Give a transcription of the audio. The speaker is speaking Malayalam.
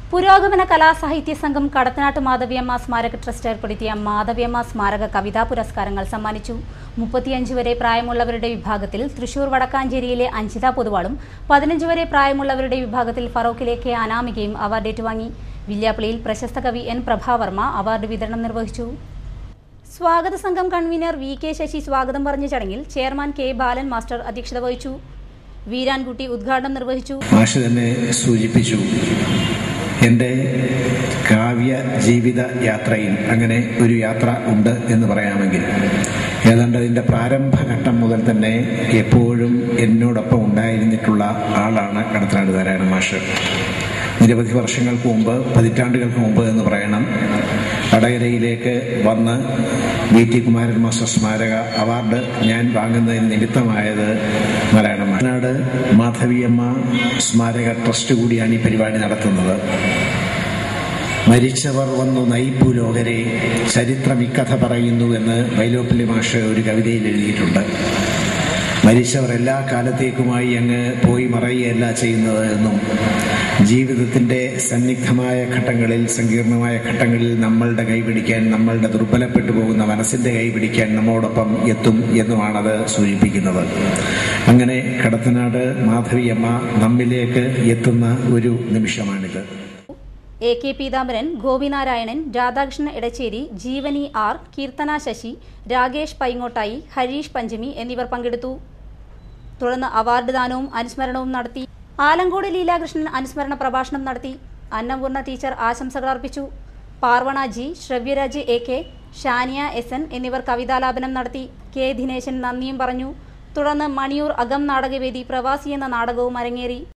പുരോഗമന കലാസാഹിത്യ സംഘം കടത്തനാട്ട് മാധവിയമ്മ സ്മാരക ട്രസ്റ്റ് ഏർപ്പെടുത്തിയ മാധവിയമ്മ സ്മാരക കവിതാ പുരസ്കാരങ്ങൾ സമ്മാനിച്ചു മുപ്പത്തിയഞ്ച് വരെ പ്രായമുള്ളവരുടെ വിഭാഗത്തിൽ തൃശൂർ വടക്കാഞ്ചേരിയിലെ അഞ്ചിത പൊതുവാളും പതിനഞ്ച് വരെ പ്രായമുള്ളവരുടെ വിഭാഗത്തിൽ ഫറോക്കിലെ കെ അനാമികയും അവാർഡ് ഏറ്റുവാങ്ങി വില്യാപ്പള്ളിയിൽ പ്രശസ്ത കവി എൻ പ്രഭാവർമ്മ അവാർഡ് വിതരണം നിർവഹിച്ചു സ്വാഗത സംഘം കൺവീനർ വി കെ ശശി സ്വാഗതം പറഞ്ഞ ചടങ്ങിൽ ചെയർമാൻ കെ ബാലൻ മാസ്റ്റർ അധ്യക്ഷത വഹിച്ചു വീരാൻകുട്ടി ഉദ്ഘാടനം നിർവഹിച്ചു മാഷ് തന്നെ സൂചിപ്പിച്ചു എൻ്റെ കാവ്യ ജീവിത യാത്രയിൽ അങ്ങനെ ഒരു യാത്ര ഉണ്ട് എന്ന് പറയാമെങ്കിൽ ഏതാണ്ട് അതിൻ്റെ പ്രാരംഭഘട്ടം മുതൽ തന്നെ എപ്പോഴും എന്നോടൊപ്പം ഉണ്ടായിരുന്നിട്ടുള്ള ആളാണ് കടത്തനാട് നാരായണ മാഷ് നിരവധി വർഷങ്ങൾക്ക് മുമ്പ് പതിറ്റാണ്ടുകൾക്ക് മുമ്പ് എന്ന് പറയണം വടകരയിലേക്ക് വന്ന് വി ടി കുമാരൻ മാസ്റ്റർ സ്മാരക അവാർഡ് ഞാൻ വാങ്ങുന്നതിന് നിമിത്തമായത് നാരായണ വയനാട് മാധവിയമ്മ സ്മാരക ട്രസ്റ്റ് കൂടിയാണ് ഈ പരിപാടി നടത്തുന്നത് മരിച്ചവർ വന്നു നയിപ്പു ലോകരെ ചരിത്രം ഇക്കഥ പറയുന്നു എന്ന് വൈലോപ്പിള്ളി മാഷ് ഒരു കവിതയിൽ എഴുതിയിട്ടുണ്ട് മരിച്ചവർ എല്ലാ കാലത്തേക്കുമായി അങ്ങ് പോയി മറയുകയല്ല ചെയ്യുന്നത് എന്നും ജീവിതത്തിന്റെ സന്നിഗ്ധമായ ഘട്ടങ്ങളിൽ സങ്കീർണമായ ഘട്ടങ്ങളിൽ നമ്മളുടെ കൈപിടിക്കാൻ നമ്മളുടെ ദുർബലപ്പെട്ടു പോകുന്ന മനസ്സിന്റെ കൈപിടിക്കാൻ നമ്മോടൊപ്പം എത്തും എന്നുമാണത് സൂചിപ്പിക്കുന്നത് അങ്ങനെ കടത്തനാട് മാധവിയമ്മ നമ്മിലേക്ക് എത്തുന്ന ഒരു നിമിഷമാണിത് A K Peethambaran Gopinarayanan Radhakrishnan Edacheri Jeevani R Keerthana Sasi Rakesh പൈങ്ങോട്ടായി ഹരീഷ് പഞ്ചമി എന്നിവർ പങ്കെടുത്തു തുടർന്ന് അവാർഡ് ദാനവും അനുസ്മരണവും നടത്തി ആലങ്കോട് ലീലാകൃഷ്ണൻ അനുസ്മരണ പ്രഭാഷണം നടത്തി അന്നപൂർണ ടീച്ചർ ആശംസകൾ അർപ്പിച്ചു Parvana G Shravyaraj A K Shaniya S N എന്നിവർ കവിതാലാപനം നടത്തി കെ ദിനേശൻ നന്ദിയും പറഞ്ഞു തുടർന്ന് മണിയൂർ അകം നാടകവേദി പ്രവാസി എന്ന നാടകവും അരങ്ങേറി